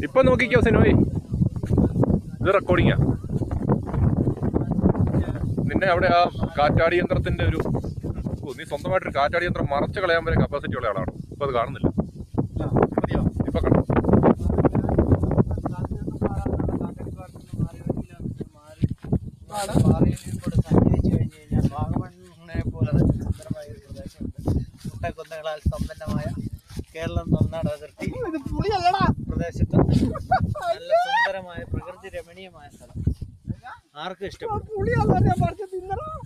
ഇപ്പൊ നോക്കിക്കോ സിനോയ് ഇത് റെക്കോർഡിങ്ങാ നിന്നെ അവിടെ ആ കാറ്റാടി യന്ത്രത്തിന്റെ ഒരു ഓ, നീ സ്വന്തമായിട്ടൊരു കാറ്റാടി യന്ത്രം മറച്ചു കളയാൻ വരെ കപ്പാസിറ്റി ഉള്ള ആളാണ് ഇപ്പൊ അത് കാണുന്നില്ല ഇപ്പൊ കണ്ടു കൊന്നകളാൽ സമ്പന്നമായ കേരളം തമിഴ്നാട് അതിർത്തി ഇത് പുളിയല്ലടാ പ്രദേശത്ത് നല്ല സുന്ദരമായ പ്രകൃതി രമണീയമായ സ്ഥലം ആർക്കും ഇഷ്ടപ്പെടും പുളിയാന്ന് പറഞ്ഞാൽ പറിച്ച് തിന്നടാ